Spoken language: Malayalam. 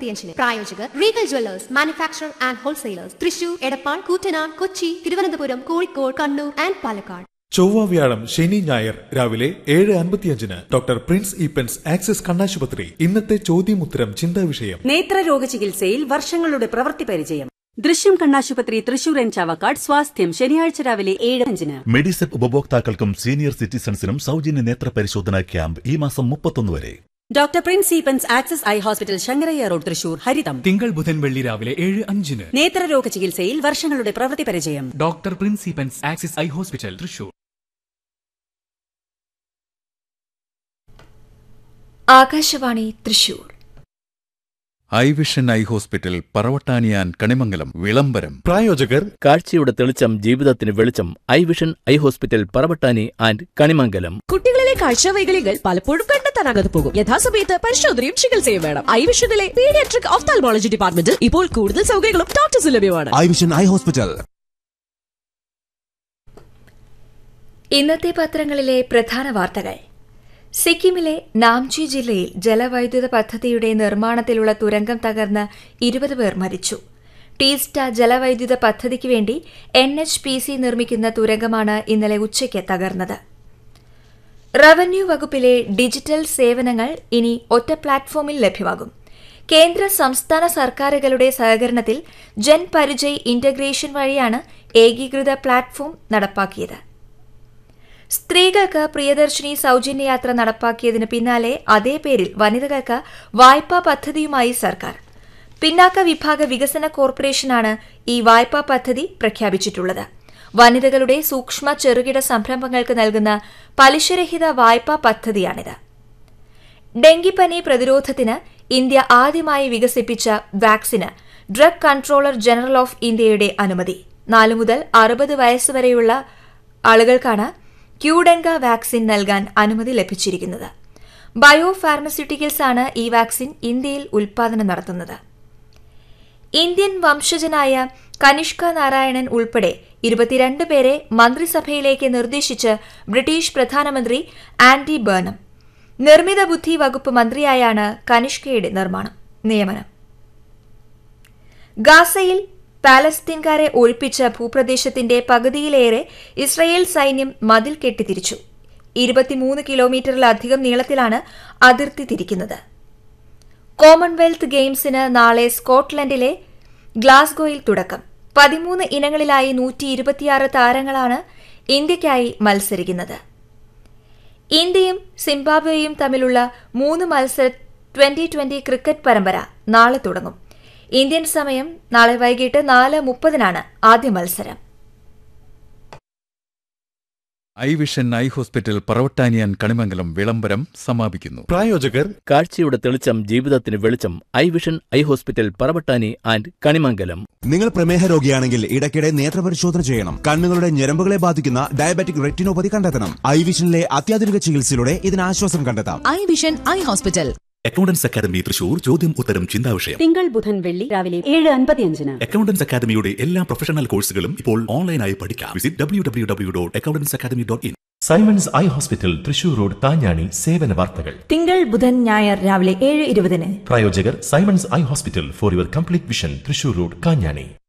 അൻപത്തിയഞ്ചിന് പ്രായോജകർ Regal jewellers manufacture and wholesalers Thrissur Edappal Koottanad Kochi Thiruvananthapuram Kozhikode Kannur and Palakkad ചൊവ്വ വ്യാഴം ശനി ഞായർ രാവിലെ ഏഴ് അൻപത്തിയഞ്ചിന് ഡോക്ടർ പ്രിൻസ് ഈപ്പൻസ് ആക്സിസ് കണ്ണാശുപത്രി ഇന്നത്തെ ചോദ്യമുത്തരം ചിന്താ വിഷയം നേത്രരോഗ ചികിത്സയിൽ വർഷങ്ങളുടെ പ്രവൃത്തി പരിചയം ദൃശ്യം കണ്ണാശുപത്രി തൃശൂർ എൻ ചാവക്കാട് സ്വാസ്ഥ്യം ശനിയാഴ്ച രാവിലെ ഏഴ് അഞ്ചിന് മെഡിസെപ്പ് ഉപഭോക്താക്കൾക്കും സീനിയർ സിറ്റിസൺസിനും സൗജന്യ നേത്ര പരിശോധനാ ക്യാമ്പ് ഈ മാസം മുപ്പത്തൊന്ന് വരെ doctor Prince Eapen's access eye hospital Sankaraiya road Thrissur ഹരിതം തിങ്കൾ ബുധൻ വെള്ളി രാവിലെ ഏഴ് അഞ്ചിന് നേത്രരോഗ ചികിത്സയിൽ വർഷങ്ങളുടെ പ്രവൃത്തി പരിചയം ഡോക്ടർ പ്രിൻസിപ്പൻസ് axis eye hospital Thrissur Akashvani Thrissur eye vision eye hospital പറവട്ടാനിയാൻ കണിമംഗലം വിളംബരം പ്രായോജകർ കാഴ്ചയുടെ തെളിച്ചം ജീവിതത്തിന് വെളിച്ചം eye vision eye hospital Paravattani and Kanimangalam കുട്ടികളിലെ കാഴ്ചവൈകല്യങ്ങൾ പലപ്പോഴും കണ്ടെത്താനാകാതെ പോകും യഥാസമയത്ത് പരിശോധനയും ചികിത്സയും വേണം ഐവിഷനിലെ പീഡിയാട്രിക് ഓഫ്താൽമോളജി ഡിപ്പാർട്ട്മെന്റിൽ ഇപ്പോൾ കൂടുതൽ സൗകര്യങ്ങളും ഡോക്ടേഴ്സ് ലഭ്യമാണ് ഐ വിഷൻ ഐ ഹോസ്പിറ്റൽ ഇന്നത്തെ പത്രങ്ങളിലെ പ്രധാന വാർത്തകൾ സിക്കിമിലെ നാംചി ജില്ലയിൽ ജലവൈദ്യുത പദ്ധതിയുടെ നിർമ്മാണത്തിലുള്ള തുരങ്കം തകർന്ന് ഇരുപത് പേർ മരിച്ചു ടീസ്റ്റ ജലവൈദ്യുത പദ്ധതിക്ക് വേണ്ടി എൻ എച്ച് പി സി നിർമ്മിക്കുന്ന തുരങ്കമാണ് ഇന്നലെ ഉച്ചയ്ക്ക് തകർന്നത് റവന്യൂ വകുപ്പിലെ ഡിജിറ്റൽ സേവനങ്ങൾ ഇനി ഒറ്റ പ്ലാറ്റ്ഫോമിൽ ലഭ്യമാകും കേന്ദ്ര സംസ്ഥാന സർക്കാരുകളുടെ സഹകരണത്തിൽ ജൻ പരിചയ് ഇന്റഗ്രേഷൻ വഴിയാണ് ഏകീകൃത പ്ലാറ്റ്ഫോം നടപ്പാക്കിയത് സ്ത്രീകൾക്ക് പ്രിയദർശിനി സൗജന്യ യാത്ര നടപ്പാക്കിയതിന് പിന്നാലെ അതേ പേരിൽ വനിതകൾക്ക് വായ്പാ പദ്ധതിയുമായി സർക്കാർ പിന്നാക്ക വിഭാഗ വികസന കോർപ്പറേഷനാണ് ഈ വായ്പാ പദ്ധതി പ്രഖ്യാപിച്ചിട്ടുള്ളത് വനിതകളുടെ സൂക്ഷ്മ ചെറുകിട സംരംഭങ്ങൾക്ക് നൽകുന്ന പലിശരഹിത വായ്പാ പദ്ധതിയാണിത് ഡെങ്കിപ്പനി പ്രതിരോധത്തിന് ഇന്ത്യ ആദ്യമായി വികസിപ്പിച്ച വാക്സിന് ഡ്രഗ് കൺട്രോളർ ജനറൽ ഓഫ് ഇന്ത്യയുടെ അനുമതി നാലു മുതൽ അറുപത് വയസ്സുവരെയുള്ള ആളുകൾക്കാണ് ക്യൂഡെങ്ക വാക്സിൻ നൽകാൻ അനുമതി ലഭിച്ചിരിക്കുന്നത് ബയോ ഫാർമസ്യൂട്ടിക്കൽസ് ആണ് ഈ വാക്സിൻ ഇന്ത്യയിൽ ഉൽപാദനം നടത്തുന്നത് ഇന്ത്യൻ വംശജനായ കനിഷ്ക നാരായണൻ ഉൾപ്പെടെ ഇരുപത്തിരണ്ട് പേരെ മന്ത്രിസഭയിലേക്ക് നിർദ്ദേശിച്ച് ബ്രിട്ടീഷ് പ്രധാനമന്ത്രി ആൻഡി ബേർണം നിർമ്മിത ബുദ്ധി വകുപ്പ് മന്ത്രിയായാണ് കനിഷ്കയുടെ നിർമ്മാണം നിയമനം ഗാസയിൽ പാലസ്തീൻകാരെ ഒഴിപ്പിച്ച ഭൂപ്രദേശത്തിന്റെ പകുതിയിലേറെ ഇസ്രയേൽ സൈന്യം മതിൽ കെട്ടിത്തിരിച്ചു ഇരുപത്തിമൂന്ന് കിലോമീറ്ററിലധികം നീളത്തിലാണ് അതിർത്തി തിരിക്കുന്നത് കോമൺവെൽത്ത് ഗെയിംസിന് നാളെ സ്കോട്ട്ലൻഡിലെ ഗ്ലാസ്ഗോയിൽ തുടക്കം പതിമൂന്ന് ഇനങ്ങളിലായി നൂറ്റി ഇരുപത്തിയാറ് താരങ്ങളാണ് ഇന്ത്യയ്ക്കായി മത്സരിക്കുന്നത് ഇന്ത്യയും സിംബാബ്വേയും തമ്മിലുള്ള മൂന്ന് മത്സര ട്വന്റി ട്വന്റി ക്രിക്കറ്റ് പരമ്പര നാളെ തുടങ്ങും ഇന്ത്യൻ സമയം നാളെ വൈകിട്ട് നാല് മുപ്പതിനാണ് ആദ്യ മത്സരം ഐ വിഷൻ ഐ ഹോസ്പിറ്റൽ പറവട്ടാനിയാൻ കണിമംഗലം വിളംബരം സമാപിക്കുന്നു പ്രായോജകർ കാഴ്ചയുടെ തെളിച്ചം ജീവിതത്തിന് വെളിച്ചം eye vision eye hospital Paravattani and Kanimangalam നിങ്ങൾ പ്രമേഹ രോഗിയാണെങ്കിൽ ഇടയ്ക്കിടെ നേത്രപരിശോധന ചെയ്യണം കണ്ണുകളുടെ ഞരമ്പുകളെ ബാധിക്കുന്ന ഡയബറ്റിക് റെറ്റിനോപ്പതി കണ്ടെത്തണം ഐ വിഷനിലെ അത്യാധുനിക ചികിത്സയിലൂടെ ഇതിന് ആശ്വാസം കണ്ടെത്താം eye vision eye hospital accountants academy Thrissur ചോദ്യം ഉത്തരം ചിന്താ വിഷയം തിങ്കൾ ബുധൻ വെള്ളി രാവിലെ ഏഴ് അൻപത്തിയഞ്ചിന് അക്കൗണ്ടൻസ് അക്കാദമിയുടെ എല്ലാ പ്രൊഫഷണൽ കോഴ്സുകളും ഇപ്പോൾ ഓൺലൈനായി പഠിക്കാം visit W W W dot accountants academy dot in Simon's eye hospital Thrissur road താഞ്ഞാണി സേവന വാർത്തകൾ തിങ്കൾ ബുധൻ ഞായർ രാവിലെ ഏഴ് ഇരുപതിന് പ്രായോജകർ Simon's eye hospital for your complete vision Thrissur road Kanjani